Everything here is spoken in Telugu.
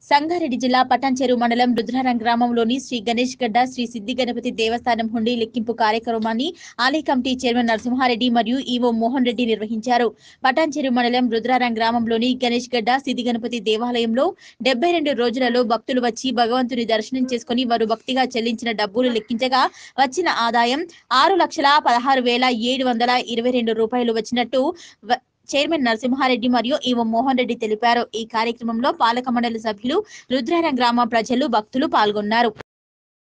సంగారెడ్డి జిల్లా పటాన్చెరు మండలం రుద్రారం గ్రామంలోని శ్రీ గణేష్ గడ్డ శ్రీ సిద్ధి గణపతి దేవస్థానం హుండీ లెక్కింపు కార్యక్రమాన్ని ఆలయ కమిటీ చైర్మన్ నరసింహారెడ్డి మరియు ఈవో మోహన్ రెడ్డి నిర్వహించారు పటాన్చెరు మండలం రుద్రారం గ్రామంలోని గణేష్ గడ్డ సిద్ధి గణపతి దేవాలయంలో డెబ్బై రెండు రోజులలో భక్తులు వచ్చి భగవంతుని దర్శనం చేసుకుని వారు భక్తిగా చెల్లించిన డబ్బులు లెక్కించగా వచ్చిన ఆదాయం ఆరు లక్షల పదహారు వేల ఏడు వందల ఇరవై రెండు రూపాయలు వచ్చినట్టు వ- చైర్మన్ నరసింహారెడ్డి మరియు ఈవో మోహన్ రెడ్డి తెలిపారు ఈ కార్యక్రమంలో పాలక మండలి సభ్యులు రుద్రారం గ్రామ ప్రజలు భక్తులు పాల్గొన్నారు